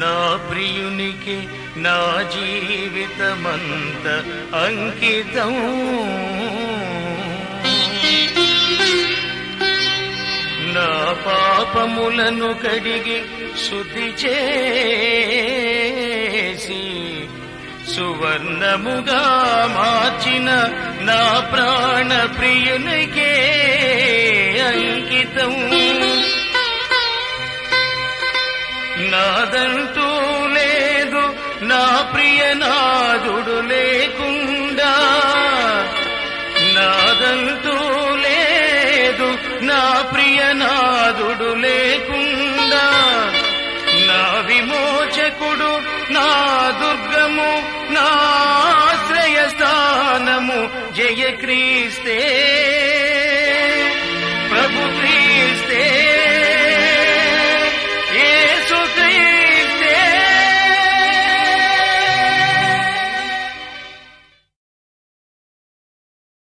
నా ప్రియునికి నా జీవితమంత అంకితం నా పాపములను కడిగి శుద్ధి చేసి సువర్ణముగా మార్చిన నా ప్రాణ ప్రియునికే అంకితం నాదంటూ లేదు నా ప్రియనాదుడు లేకుండా నాదంటూ లేదు నా ప్రియనాదుడు లేకుండా నా విమోచకుడు నా దుర్గము నా ఆశ్రయ స్థానము జయ క్రీస్తే